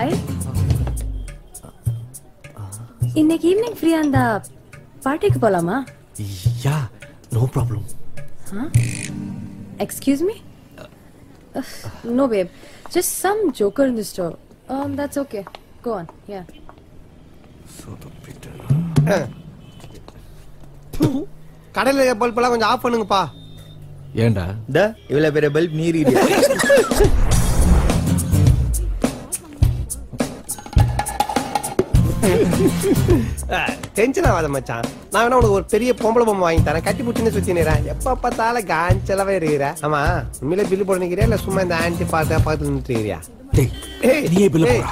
Hi இன்னைக்கு evening ஃப்ரீயா இருந்தா பார்ட்டிக்கு போலாமா yeah no problem Excuse me? Uh, no, babe. Just some joker in the store. Um, that's okay. Go on. Yeah. கடையில bulb எல்லாம் கொஞ்சம் ஆஃப் பண்ணுங்கப்பா ஏன்டா இந்த இவ்வளவு பெரிய பல்ப் நீர் டென்ஷன் ஆகாத மச்சான் நான் வேணா உனக்கு ஒரு பெரிய பொம்பளை பொம்மை வாங்கி தரேன் கட்டி பிடிச்சின்னு சுத்தி நிறேன் எப்ப பார்த்தாலும் காஞ்சலவே இருக்கிற ஆமா உண்மையிலே பில்லு போட நிக்கிறியா இல்ல சும்மா இந்த ஆன்டி பார்த்து பார்த்து நின்றுக்கிறியா டேய் நீயே பில்ல போடா